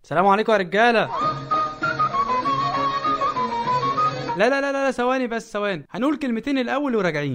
السلام عليكم يا رجاله لا لا لا لا ثواني بس ثواني هنقول كلمتين الاول وراجعين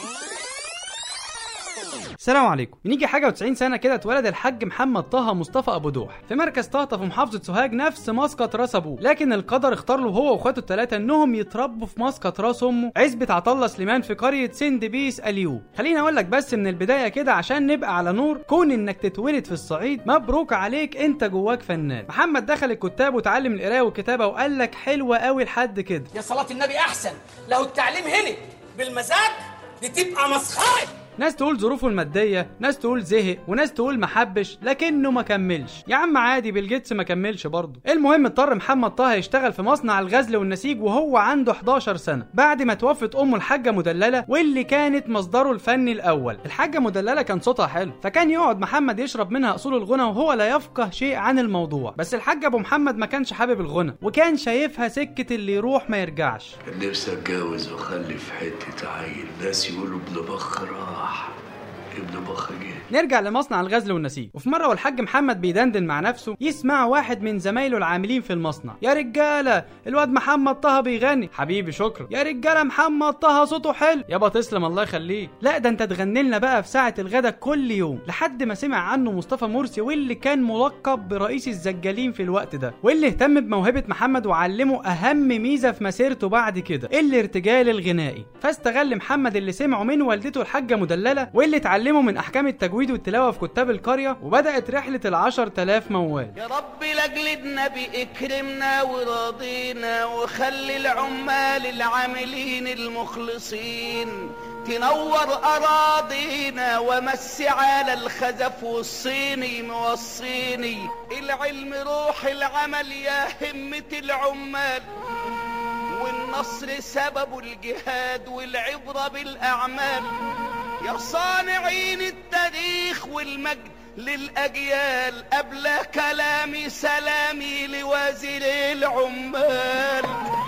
السلام عليكم من يجي حاجه و90 سنه كده اتولد الحاج محمد طه مصطفى ابو دوح في مركز طهطا في محافظه سوهاج نفس مسقط راس ابوه لكن القدر اختار له هو واخواته الثلاثه انهم يتربوا في مسقط راس امه عزبه عطله سليمان في قريه سند بيس اليو خليني اقول لك بس من البدايه كده عشان نبقى على نور كون انك تتولد في الصعيد مبروك عليك انت جواك فنان محمد دخل الكتاب وتعلم القرايه والكتابه وقال لك حلوه قوي لحد كده يا صلاة النبي أحسن له التعليم هنا بالمزاج دي تبقى مسخرة ناس تقول ظروفه المادية، ناس تقول زهق، وناس تقول محبش، لكنه ما كملش. يا عم عادي بيل جيتس ما كملش برضه. المهم اضطر محمد طه يشتغل في مصنع الغزل والنسيج وهو عنده 11 سنة، بعد ما توفت أمه الحاجة مدللة واللي كانت مصدره الفني الأول. الحاجة مدللة كان صوتها حلو، فكان يقعد محمد يشرب منها أصول الغنى وهو لا يفقه شيء عن الموضوع. بس الحاج أبو محمد ما كانش حابب الغنى، وكان شايفها سكة اللي يروح ما يرجعش. كان نفسي اتجوز واخلف حته عيل ناس يقولوا ابن بخ راح ابن بخ جه نرجع لمصنع الغزل والنسيج وفي مره والحاج محمد بيدندن مع نفسه يسمع واحد من زمايله العاملين في المصنع يا رجاله الواد محمد طه بيغني حبيبي شكرا يا رجاله محمد طه صوته حلو يابا تسلم الله يخليك لا ده انت تغني لنا بقى في ساعه الغدا كل يوم لحد ما سمع عنه مصطفى مرسي واللي كان ملقب برئيس الزجالين في الوقت ده واللي اهتم بموهبه محمد وعلمه اهم ميزه في مسيرته بعد كده الارتجال الغنائي فاستغل محمد اللي سمعه من والدته الحاجه مدلله واللي اتعلمه من احكام التجويد والتلاوه في كتاب القريه وبدات رحله العشر تلاف موال يا رب لاجل النبي اكرمنا وراضينا وخلي العمال العاملين المخلصين تنور اراضينا ومسي على الخزف والصيني موصيني العلم روح العمل يا همة العمال والنصر سبب الجهاد والعبرة بالأعمال يا صانعين التاريخ والمجد للأجيال قبل كلامي سلامي لوزير العمال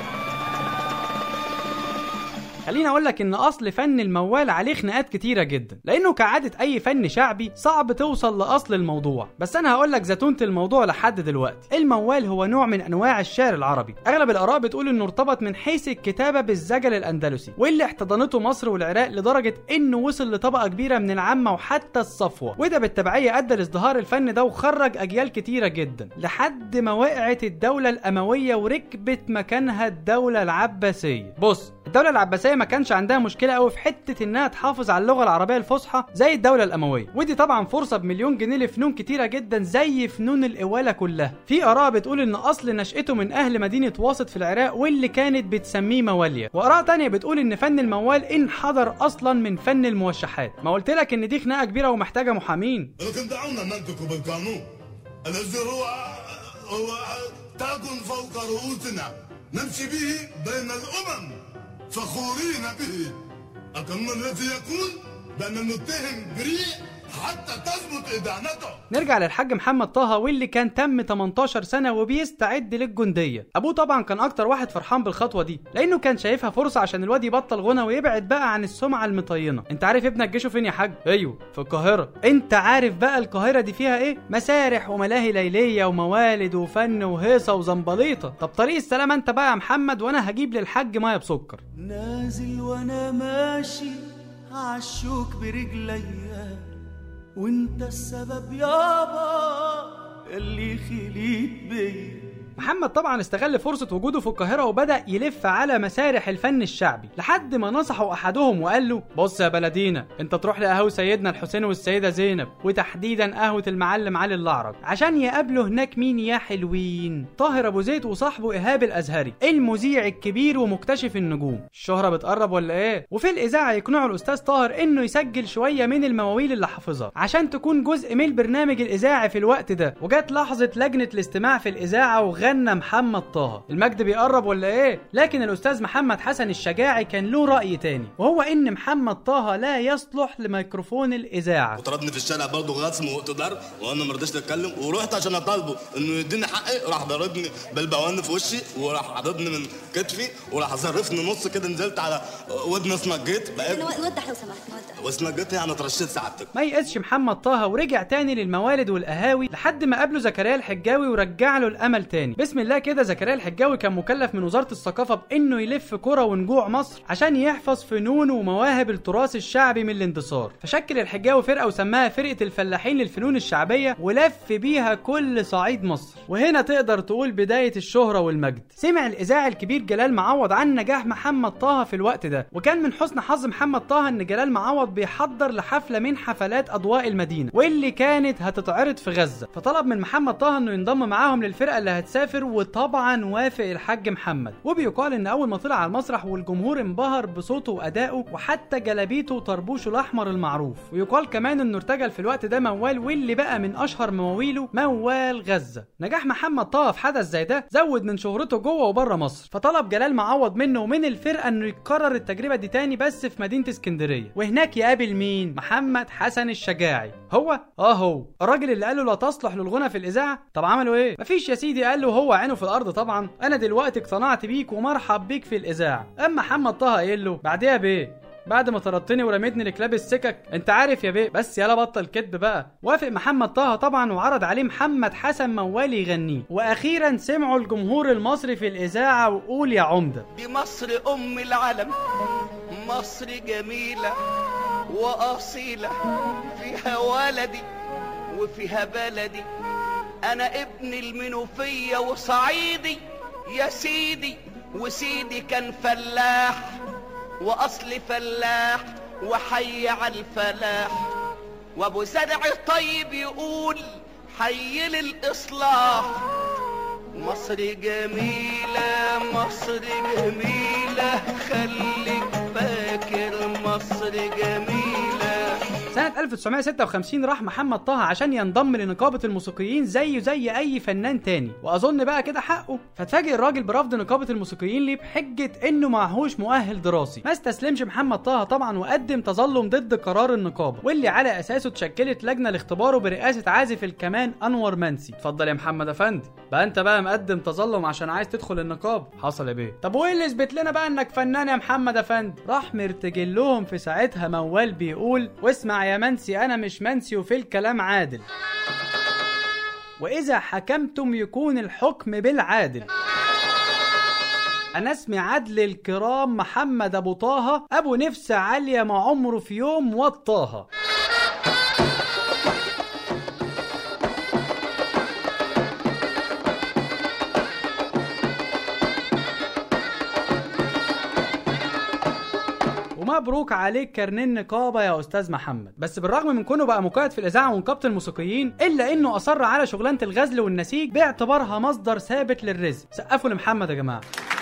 خليني اقول لك ان اصل فن الموال عليه خناقات كتيره جدا لانه كعاده اي فن شعبي صعب توصل لاصل الموضوع بس انا هقول لك زتونه الموضوع لحد دلوقتي الموال هو نوع من انواع الشعر العربي اغلب الاراء بتقول انه ارتبط من حيث الكتابه بالزجل الاندلسي واللي احتضنته مصر والعراق لدرجه انه وصل لطبقه كبيره من العامه وحتى الصفوه وده بالتبعيه ادى لازدهار الفن ده وخرج اجيال كتيره جدا لحد ما وقعت الدوله الامويه وركبت مكانها الدوله العباسيه بص الدولة العباسية ما كانش عندها مشكلة قوي في حتة انها تحافظ على اللغة العربية الفصحى زي الدولة الأموية، ودي طبعا فرصة بمليون جنيه لفنون كتيرة جدا زي فنون الإوالة كلها. في آراء بتقول إن أصل نشأته من أهل مدينة واسط في العراق واللي كانت بتسميه موالية، وآراء تانية بتقول إن فن الموال انحدر أصلا من فن الموشحات. ما قلت لك إن دي خناقة كبيرة ومحتاجة محامين. لكن دعونا ننطق بالقانون الذي هو هو تاج فوق رؤوسنا نمشي به بين الامم فخورين به القانون الذي يقول بان المتهم بريء حتى تثبت ادانته نرجع للحاج محمد طه واللي كان تم 18 سنة وبيستعد للجندية أبوه طبعا كان أكتر واحد فرحان بالخطوة دي لأنه كان شايفها فرصة عشان الواد يبطل غنى ويبعد بقى عن السمعة المطينة أنت عارف ابنك جيشه فين يا حاج؟ أيوه في القاهرة أنت عارف بقى القاهرة دي فيها إيه؟ مسارح وملاهي ليلية وموالد وفن وهيصة وزنبليطة طب طريق السلامة أنت بقى يا محمد وأنا هجيب للحاج مية بسكر نازل وانا ماشي عالشوك برجليا وانت السبب يابا اللي خليت بيا محمد طبعا استغل فرصة وجوده في القاهرة وبدأ يلف على مسارح الفن الشعبي لحد ما نصحه أحدهم وقال له بص يا بلدينا انت تروح لقهوة سيدنا الحسين والسيدة زينب وتحديدا قهوة المعلم علي الأعرج عشان يقابلوا هناك مين يا حلوين طاهر أبو زيد وصاحبه إيهاب الأزهري المذيع الكبير ومكتشف النجوم الشهرة بتقرب ولا إيه وفي الإذاعة يقنعوا الأستاذ طاهر إنه يسجل شوية من المواويل اللي حافظها عشان تكون جزء من البرنامج الإذاعي في الوقت ده وجات لحظة لجنة الاستماع في الإذاعة وغنى محمد طه المجد بيقرب ولا ايه لكن الاستاذ محمد حسن الشجاعي كان له راي تاني وهو ان محمد طه لا يصلح لميكروفون الاذاعه وطردني في الشارع برضه غصم واقتدار وانا ما رضيتش اتكلم ورحت عشان اطالبه انه يديني حقي راح ضربني بالبوان في وشي وراح عضدني من كتفي وراح ظرفني نص كده نزلت على ودني اسنجيت بقيت نوضح لو سمحت نوضح واسنجيت يعني اترشيت سعادتك ما يقسش محمد طه ورجع تاني للموالد والقهاوي لحد ما قابله جاب له زكريا الحجاوي ورجع له الامل تاني بسم الله كده زكريا الحجاوي كان مكلف من وزاره الثقافه بانه يلف كرة ونجوع مصر عشان يحفظ فنون ومواهب التراث الشعبي من الاندثار فشكل الحجاوي فرقه وسماها فرقه الفلاحين للفنون الشعبيه ولف بيها كل صعيد مصر وهنا تقدر تقول بدايه الشهره والمجد سمع الاذاعي الكبير جلال معوض عن نجاح محمد طه في الوقت ده وكان من حسن حظ محمد طه ان جلال معوض بيحضر لحفله من حفلات اضواء المدينه واللي كانت هتتعرض في غزه فطلب من محمد طه انه ينضم معاهم للفرقه اللي هتسافر وطبعا وافق الحاج محمد وبيقال ان اول ما طلع على المسرح والجمهور انبهر بصوته وادائه وحتى جلابيته وطربوشه الاحمر المعروف ويقال كمان انه ارتجل في الوقت ده موال واللي بقى من اشهر مواويله موال غزه نجاح محمد طه في حدث زي ده زود من شهرته جوه وبره مصر فطلب جلال معوض منه ومن الفرقه انه يكرر التجربه دي تاني بس في مدينه اسكندريه وهناك يقابل مين محمد حسن الشجاعي هو اه هو الراجل اللي قال له لا تصلح للغنى في الاذاعه طب عملوا ايه مفيش يا سيدي قال له هو عينه في الارض طبعا انا دلوقتي اقتنعت بيك ومرحب بيك في الاذاعه اما محمد طه قايل له بعديها بايه بعد ما طردتني ورميتني لكلاب السكك انت عارف يا بيه بس يلا بطل كدب بقى وافق محمد طه طبعا وعرض عليه محمد حسن موال يغنيه واخيرا سمعوا الجمهور المصري في الاذاعه وقول يا عمده دي مصر ام العالم مصر جميلة وأصيلة فيها ولدي وفيها بلدي أنا ابن المنوفية وصعيدي يا سيدي وسيدي كان فلاح وأصل فلاح وحي على الفلاح وأبو زرع طيب يقول حي للإصلاح مصر جميلة مصر جميلة خليك فاكر مصر جميلة سنة 1956 راح محمد طه عشان ينضم لنقابة الموسيقيين زيه زي أي فنان تاني وأظن بقى كده حقه فاتفاجئ الراجل برفض نقابة الموسيقيين ليه بحجة إنه معهوش مؤهل دراسي ما استسلمش محمد طه طبعا وقدم تظلم ضد قرار النقابة واللي على أساسه اتشكلت لجنة لاختباره برئاسة عازف الكمان أنور منسي اتفضل يا محمد أفندي بقى أنت بقى مقدم تظلم عشان عايز تدخل النقابة حصل يا بيه طب وإيه اللي يثبت لنا بقى إنك فنان يا محمد أفندي راح مرتجل لهم في ساعتها موال بيقول واسمع يا منسي أنا مش منسي وفي الكلام عادل وإذا حكمتم يكون الحكم بالعادل أنا اسمي عدل الكرام محمد أبو طه أبو نفس عالية ما عمره في يوم وطاها ومبروك عليك كارنيه النقابه يا استاذ محمد بس بالرغم من كونه بقى مقيد في الاذاعه ونقابه الموسيقيين الا انه اصر على شغلانه الغزل والنسيج باعتبارها مصدر ثابت للرزق سقفوا لمحمد يا جماعه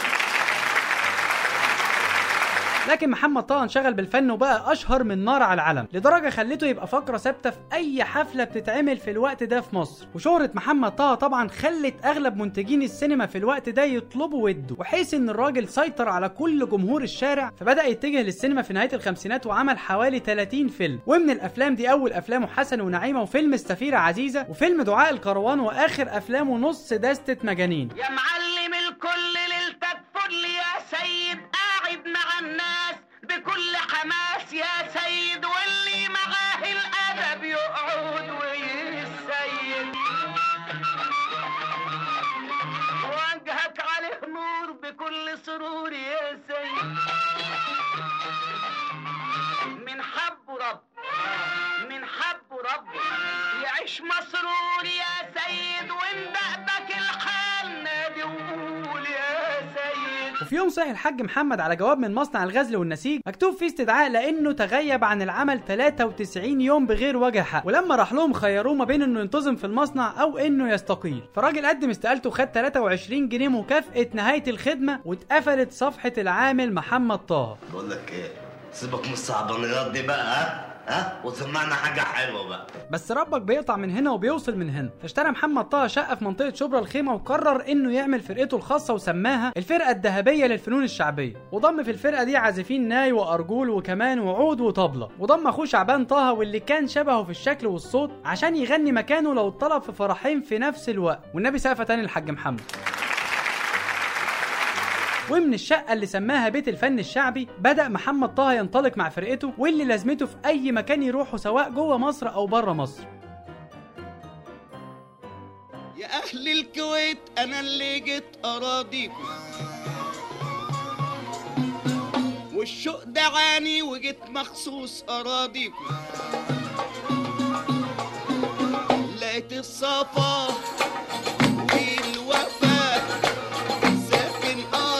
لكن محمد طه انشغل بالفن وبقى اشهر من نار على العلم لدرجه خلته يبقى فقره ثابته في اي حفله بتتعمل في الوقت ده في مصر وشهره محمد طه طبعا خلت اغلب منتجين السينما في الوقت ده يطلبوا وده وحيث ان الراجل سيطر على كل جمهور الشارع فبدا يتجه للسينما في نهايه الخمسينات وعمل حوالي 30 فيلم ومن الافلام دي اول افلامه حسن ونعيمه وفيلم السفيره عزيزه وفيلم دعاء الكروان واخر افلامه نص دستة مجانين يا معلم الكل ليلتك فل يا سيد قاعد مع الناس بكل حماس يا سيد واللي معاه الادب يقعد ويسيد وجهك عليه نور بكل سرور يا سيد من حب رب من حب رب يعيش مسرور يا سيد وان دقدك الحال نادي وقول يا سيد وفي يوم صحي الحاج محمد على جواب من مصنع الغزل والنسيج مكتوب فيه استدعاء لانه تغيب عن العمل 93 يوم بغير وجه حق ولما راح لهم خيروه ما بين انه ينتظم في المصنع او انه يستقيل فالراجل قدم استقالته وخد 23 جنيه مكافأة نهاية الخدمة واتقفلت صفحة العامل محمد طه بقول لك ايه سيبك من الصعبانيات دي بقى ها ها وسمعنا حاجه حلوه بقى بس ربك بيقطع من هنا وبيوصل من هنا فاشترى محمد طه شقه في منطقه شبرا الخيمه وقرر انه يعمل فرقته الخاصه وسماها الفرقه الذهبيه للفنون الشعبيه وضم في الفرقه دي عازفين ناي وارجول وكمان وعود وطبله وضم اخوه شعبان طه واللي كان شبهه في الشكل والصوت عشان يغني مكانه لو اتطلب في فرحين في نفس الوقت والنبي سقفه تاني للحاج محمد ومن الشقة اللي سماها بيت الفن الشعبي بدأ محمد طه ينطلق مع فرقته واللي لازمته في أي مكان يروحوا سواء جوه مصر أو بره مصر اهل الكويت انا اللي جيت اراضيكم والشوق دعاني وجيت مخصوص اراضيكم لقيت الصفا والوفا ساكن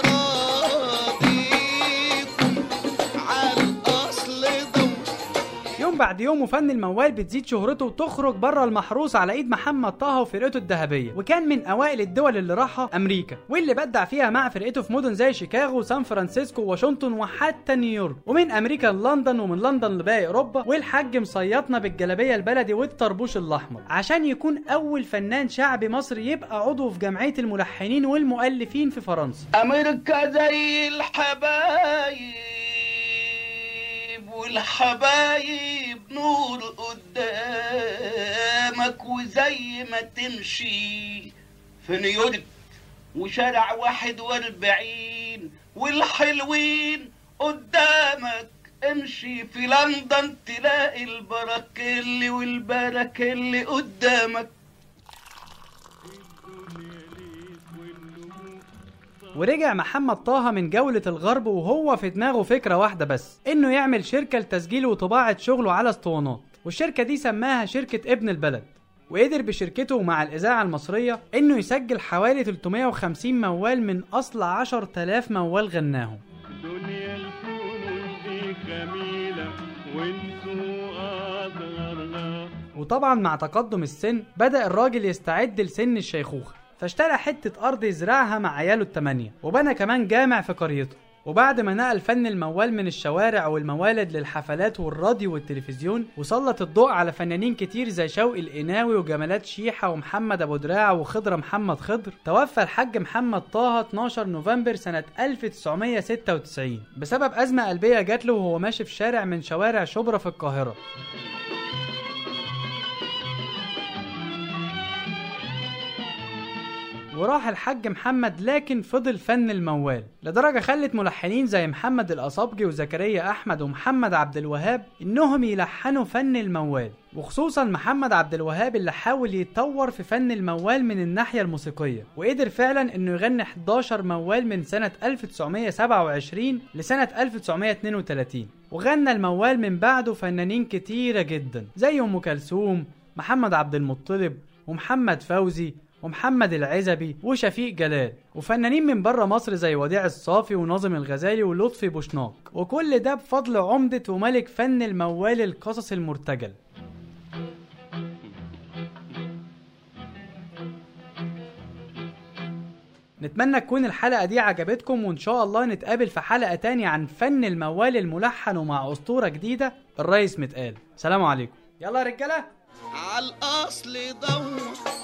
اراضيكم على الاصل دور يوم بعد يوم وفن الموال بتزيد شهرته وتخرج بره المحروس على ايد محمد طه وفرقته الذهبيه وكان من اوائل الدول اللي راحها امريكا واللي بدع فيها مع فرقته في مدن زي شيكاغو وسان فرانسيسكو وواشنطن وحتى نيويورك ومن امريكا للندن ومن لندن لباقي اوروبا والحاج مصيطنا بالجلابيه البلدي والطربوش الاحمر عشان يكون اول فنان شعبي مصري يبقى عضو في جمعيه الملحنين والمؤلفين في فرنسا امريكا زي الحبايب والحبايب نور قدامك وزي ما تمشي في نيويورك وشارع واحد واربعين والحلوين قدامك امشي في لندن تلاقي البراكيلي والبراكيلي قدامك ورجع محمد طه من جولة الغرب وهو في دماغه فكرة واحدة بس انه يعمل شركة لتسجيل وطباعة شغله على اسطوانات والشركة دي سماها شركة ابن البلد وقدر بشركته مع الإذاعة المصرية إنه يسجل حوالي 350 موال من أصل 10000 موال غناهم دنيا الكون دي جميلة وانتوا أصغرنا وطبعا مع تقدم السن بدأ الراجل يستعد لسن الشيخوخة فاشترى حتة أرض يزرعها مع عياله التمانية وبنى كمان جامع في قريته وبعد ما نقل فن الموال من الشوارع والموالد للحفلات والراديو والتلفزيون وسلط الضوء على فنانين كتير زي شوقي القناوي وجمالات شيحة ومحمد أبو دراع وخضرة محمد خضر توفى الحاج محمد طه 12 نوفمبر سنة 1996 بسبب أزمة قلبية جات له وهو ماشي في شارع من شوارع شبرا في القاهرة وراح الحاج محمد لكن فضل فن الموال لدرجة خلت ملحنين زي محمد الأصابجي وزكريا أحمد ومحمد عبد الوهاب إنهم يلحنوا فن الموال وخصوصا محمد عبد الوهاب اللي حاول يتطور في فن الموال من الناحية الموسيقية وقدر فعلا إنه يغني 11 موال من سنة 1927 لسنة 1932 وغنى الموال من بعده فنانين كتيرة جدا زي أم كلثوم محمد عبد المطلب ومحمد فوزي ومحمد العزبي وشفيق جلال وفنانين من بره مصر زي وديع الصافي وناظم الغزالي ولطفي بوشناق وكل ده بفضل عمدة وملك فن الموال القصص المرتجل نتمنى تكون الحلقة دي عجبتكم وإن شاء الله نتقابل في حلقة تانية عن فن الموال الملحن ومع أسطورة جديدة الريس متقال سلام عليكم يلا يا رجالة على الاصل دور